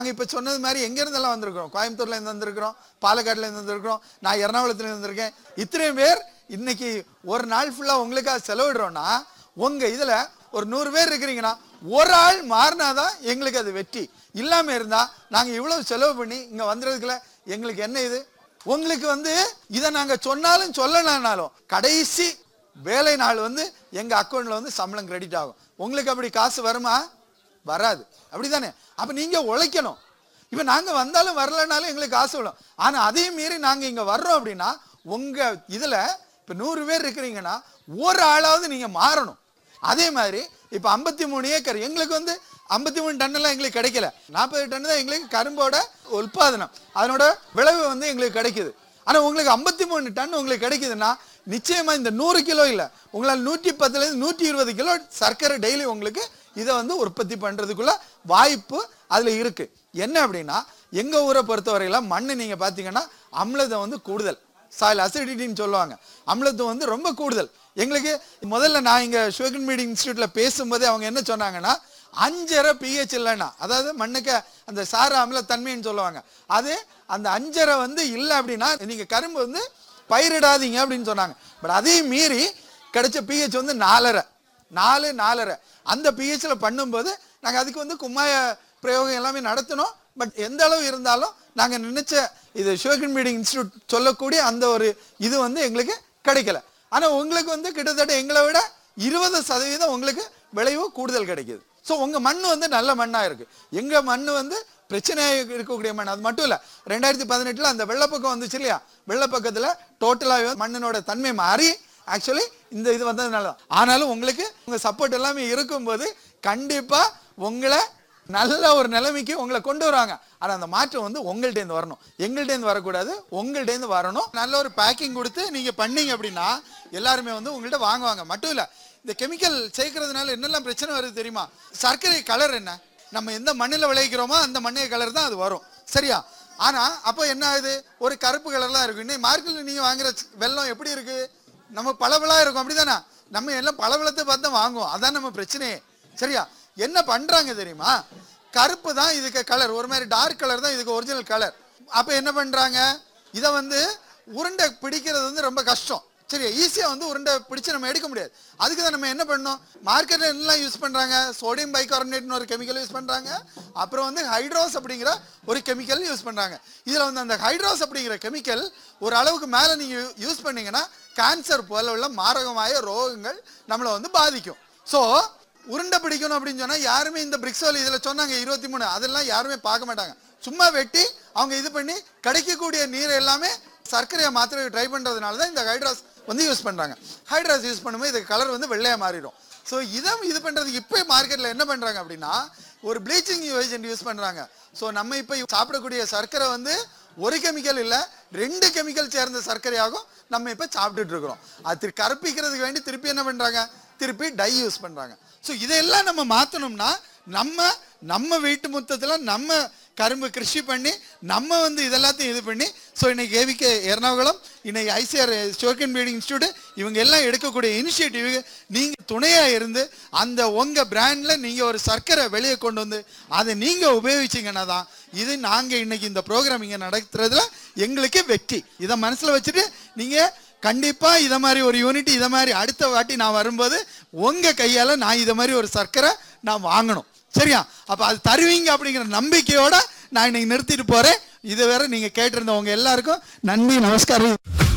நாங்கள் இப்போ சொன்னது மாதிரி எங்கேருந்தெல்லாம் வந்திருக்கிறோம் கோயம்புத்தூர்ல இருந்து வந்திருக்கிறோம் பாலக்காடுல இருந்து வந்திருக்கிறோம் நான் எர்ணாகுளத்துல இருந்து வந்திருக்கேன் இத்தனை பேர் இன்னைக்கு ஒரு நாள் ஃபுல்லாக உங்களுக்காக செலவிடுறோம்னா உங்கள் இதில் ஒரு நூறு பேர் இருக்கிறீங்கன்னா ஒரு ஆள் மாறினாதான் எங்களுக்கு அது வெற்றி இல்லாமல் இருந்தால் நாங்கள் இவ்வளவு செலவு பண்ணி இங்கே வந்துடுறதுக்குள்ள எங்களுக்கு என்ன இது உங்களுக்கு வந்து இதை நாங்கள் சொன்னாலும் சொல்லலைனாலும் கடைசி வேலை நாள் வந்து எங்கள் அக்கௌண்ட்டில் வந்து சம்பளம் கிரெடிட் ஆகும் உங்களுக்கு அப்படி காசு வருமா வராது அப்படிதானே அப்போ நீங்கள் உழைக்கணும் இப்போ நாங்கள் வந்தாலும் வரலைனாலும் எங்களுக்கு காசு விடும் ஆனால் அதையும் மீறி நாங்கள் இங்கே வர்றோம் அப்படின்னா உங்கள் இதில் இப்போ நூறு பேர் இருக்கிறீங்கன்னா ஒரு ஆளாவது நீங்கள் மாறணும் அதே மாதிரி இப்போ ஐம்பத்தி மூணு ஏக்கர் எங்களுக்கு வந்து ஐம்பத்தி மூணு டன்னெல்லாம் எங்களுக்கு கிடைக்கல நாற்பது டன் தான் எங்களுக்கு கரும்போட உற்பத்தனம் அதனோட விளைவு வந்து எங்களுக்கு கிடைக்குது ஆனால் உங்களுக்கு ஐம்பத்தி மூணு டன் உங்களுக்கு கிடைக்குதுன்னா நிச்சயமா இந்த நூறு கிலோ இல்லை உங்களால் நூற்றி பத்துலேருந்து நூற்றி இருபது கிலோ சர்க்கரை டெய்லி உங்களுக்கு இதை வந்து உற்பத்தி பண்ணுறதுக்குள்ள வாய்ப்பு அதில் இருக்கு என்ன அப்படின்னா எங்கள் ஊரை பொறுத்தவரையில மண் நீங்கள் பார்த்தீங்கன்னா அமிலதம் வந்து கூடுதல் சாயில் அசிடிட்டின்னு சொல்லுவாங்க அமிலத்துவம் வந்து ரொம்ப கூடுதல் எங்களுக்கு முதல்ல நான் இங்கே ஷுகன் மீடிங் இன்ஸ்டியூட்ல பேசும்போதே அவங்க என்ன சொன்னாங்கன்னா அஞ்சரை பிஹெச் இல்லைன்னா அதாவது மண்ணுக்கு அந்த சார அமிலத்தன்மைன்னு சொல்லுவாங்க அது அந்த அஞ்சரை வந்து இல்லை அப்படின்னா நீங்க கரும்பு வந்து பயிரிடாதீங்க அப்படின்னு சொன்னாங்க பட் அதையும் மீறி கிடைச்ச பிஹெச் வந்து நாலரை நாலு நாலரை அந்த பிஹெச்ல பண்ணும்போது நாங்கள் அதுக்கு வந்து கும்மாய பிரயோகம் எல்லாமே நடத்தினோம் பட் எந்த அளவு இருந்தாலும் நாங்கள் நினைச்ச இது ஷுகன் மீடிங் இன்ஸ்டியூட் சொல்லக்கூடிய அந்த ஒரு இது வந்து எங்களுக்கு கிடைக்கல ஆனால் உங்களுக்கு வந்து கிட்டத்தட்ட எங்களை விட இருபது சதவீதம் உங்களுக்கு விளைவு கூடுதல் கிடைக்குது ஸோ உங்கள் மண் வந்து நல்ல மண்ணாக இருக்கு எங்கள் மண் வந்து பிரச்சனையாக இருக்கக்கூடிய மண் அது மட்டும் இல்லை ரெண்டாயிரத்தி பதினெட்டில் அந்த வெள்ளப்பக்கம் வந்துச்சு இல்லையா வெள்ளப்பக்கத்தில் டோட்டலாக மண்ணினோட தன்மை மாறி ஆக்சுவலி இந்த இது வந்ததுனால தான் ஆனாலும் உங்களுக்கு உங்கள் சப்போர்ட் எல்லாமே இருக்கும்போது கண்டிப்பாக உங்களை நல்ல ஒரு நிலைமைக்கு உங்களை கொண்டு வராங்க ஆனால் அந்த மாற்றம் வந்து உங்கள்கிட்டேருந்து வரணும் எங்கள்கிட்டேருந்து வரக்கூடாது உங்கள்கிட்டேருந்து வரணும் நல்ல ஒரு பேக்கிங் கொடுத்து நீங்கள் பண்ணீங்க அப்படின்னா எல்லாருமே வந்து உங்கள்கிட்ட வாங்குவாங்க மட்டும் இல்லை இந்த கெமிக்கல் சேர்க்கறதுனால என்னெல்லாம் பிரச்சனை வருது தெரியுமா சர்க்கரை கலர் என்ன நம்ம எந்த மண்ணில் விளைவிக்கிறோமோ அந்த மண்ணை கலர் தான் அது வரும் சரியா ஆனால் அப்போ என்ன ஆகுது ஒரு கருப்பு கலர்லாம் இருக்கும் இன்னைக்கு மார்க்கெட்டில் நீங்கள் வாங்குற வெள்ளம் எப்படி இருக்கு நம்ம பளபளா இருக்கும் அப்படிதானே நம்ம எல்லாம் பளபளத்தை பார்த்து தான் வாங்குவோம் அதான் நம்ம பிரச்சனையே சரியா என்ன பண்றாங்க தெரியுமா கருப்பு தான் இதுக்கு கலர் ஒரு மாதிரி டார்க் கலர் தான் இதுக்கு ஒரிஜினல் கலர் அப்ப என்ன பண்றாங்க இதை வந்து உருண்டை பிடிக்கிறது வந்து ரொம்ப கஷ்டம் சரி ஈஸியா வந்து உருண்டை பிடிச்சு நம்ம எடுக்க முடியாது அதுக்கு தான் நம்ம என்ன பண்ணோம் மார்க்கெட்ல என்னெல்லாம் யூஸ் பண்றாங்க சோடியம் பைகார்பனேட்னு ஒரு கெமிக்கல் யூஸ் பண்றாங்க அப்புறம் வந்து ஹைட்ரோஸ் அப்படிங்கிற ஒரு கெமிக்கல் யூஸ் பண்றாங்க இதுல வந்து அந்த ஹைட்ரோஸ் அப்படிங்கிற கெமிக்கல் ஒரு அளவுக்கு மேல நீங்க யூஸ் பண்ணீங்கன்னா கேன்சர் போல உள்ள மாரகമായ ரோகங்கள் நம்மளை வந்து பாதிக்கும் ஸோ உருண்டை பிடிக்கணும் அப்படின்னு சொன்னா யாருமே இந்த பிரிக்ஸோல் இதுல சொன்னாங்க இருபத்தி மூணு அதெல்லாம் யாருமே பார்க்க மாட்டாங்க சும்மா வெட்டி அவங்க இது பண்ணி கிடைக்கக்கூடிய நீர் எல்லாமே சர்க்கரையை மாத்திரை ட்ரை பண்றதுனால தான் இந்த ஹைட்ராஸ் வந்து யூஸ் பண்றாங்க ஹைட்ராஸ் யூஸ் பண்ணும்போது இது கலர் வந்து வெள்ளையா மாறிடும் ஸோ இதை இது பண்றதுக்கு இப்போ மார்க்கெட்ல என்ன பண்றாங்க அப்படின்னா ஒரு ப்ளீச்சிங் ஏஜென்ட் யூஸ் பண்றாங்க ஸோ நம்ம இப்போ சாப்பிடக்கூடிய சர்க்கரை வந்து ஒரு கெமிக்கல் இல்லை ரெண்டு கெமிக்கல் சேர்ந்த சர்க்கரையாகும் நம்ம இப்போ சாப்பிட்டுட்டு இருக்கிறோம் அது திரு- கருப்பிக்கிறதுக்கு வேண்டி திருப்பி என்ன பண்றாங்க திருப்பி டை யூஸ் பண்றாங்க ஸோ இதெல்லாம் நம்ம மாத்தணும்னா நம்ம நம்ம வீட்டு முத்தத்தில் நம்ம கரும்பு கிருஷி பண்ணி நம்ம வந்து இதெல்லாத்தையும் இது பண்ணி ஸோ இன்னைக்கு ஏவிகே எர்ணாகுளம் இன்னைக்கு ஐசிஆர் ஸ்டோக்கன் பீடிங் இன்ஸ்டியூட் இவங்க எல்லாம் எடுக்கக்கூடிய இனிஷியேட்டிவ் நீங்க துணையா இருந்து அந்த உங்க பிராண்ட்ல நீங்க ஒரு சர்க்கரை வெளியே கொண்டு வந்து அதை நீங்க உபயோகிச்சீங்கன்னா தான் இது நாங்க இன்னைக்கு இந்த ப்ரோக்ராம் இங்க நடத்துறதுல எங்களுக்கு வெற்றி இதை மனசுல வச்சுட்டு நீங்க கண்டிப்பா இத மாதிரி ஒரு யூனிட் இத மாதிரி அடுத்த வாட்டி நான் வரும்போது உங்க கையால நான் இத மாதிரி ஒரு சர்க்கரை நான் வாங்கணும் சரியா அப்ப அது தருவீங்க அப்படிங்கிற நம்பிக்கையோட நான் இன்னைக்கு நிறுத்திட்டு போறேன் இது வேற நீங்க கேட்டிருந்தவங்க எல்லாருக்கும் நன்றி நமஸ்காரம்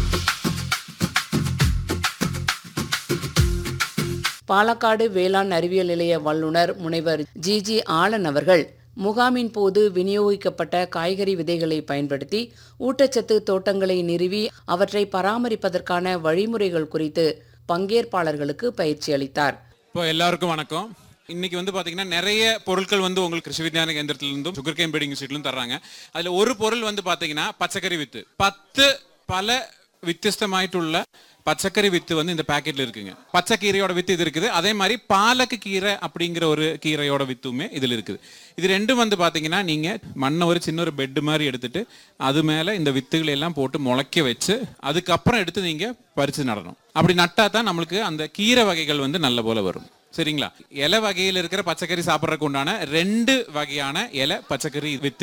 பாலக்காடு வேளாண் அறிவியல் நிலைய வல்லுநர் முனைவர் ஜி ஜி ஆலன் அவர்கள் முகாமின் போது விநியோகிக்கப்பட்ட காய்கறி விதைகளை பயன்படுத்தி ஊட்டச்சத்து தோட்டங்களை நிறுவி அவற்றை பராமரிப்பதற்கான வழிமுறைகள் குறித்து பங்கேற்பாளர்களுக்கு பயிற்சி அளித்தார் இப்போ எல்லாருக்கும் வணக்கம் இன்னைக்கு வந்து பாத்தீங்கன்னா நிறைய பொருட்கள் வந்து உங்களுக்கு கிருஷி விஞ்ஞான கேந்திரத்திலிருந்தும் சுகர் கேன் பீடிங் இன்ஸ்டியூட்லும் தர்றாங்க அதுல ஒரு பொருள் வந்து பாத்தீங்கன்னா பச்சைக்கறி வித்து பத்து பல வித்தியஸ்தமாയിട്ടുള്ള பச்சைக்கறி வித்து வந்து இந்த பாக்கெட்ல இருக்குங்க பச்சை கீரையோட வித்து இது இருக்குது அதே மாதிரி பாலக்கு கீரை அப்படிங்கிற ஒரு கீரையோட வித்துமே இதுல இருக்குது இது ரெண்டும் வந்து பாத்தீங்கன்னா நீங்க மண்ணை ஒரு சின்ன ஒரு பெட் மாதிரி எடுத்துட்டு அது மேல இந்த வித்துகளை எல்லாம் போட்டு முளைக்க வச்சு அதுக்கப்புறம் எடுத்து நீங்க பறிச்சு நடணும் அப்படி நட்டா தான் நம்மளுக்கு அந்த கீரை வகைகள் வந்து நல்ல போல வரும் சரிங்களா இலை வகையில் இருக்கிற பச்சைக்கறி சாப்பிட்றதுக்கு உண்டான ரெண்டு வகையான இலை பச்சைக்கறி வித்து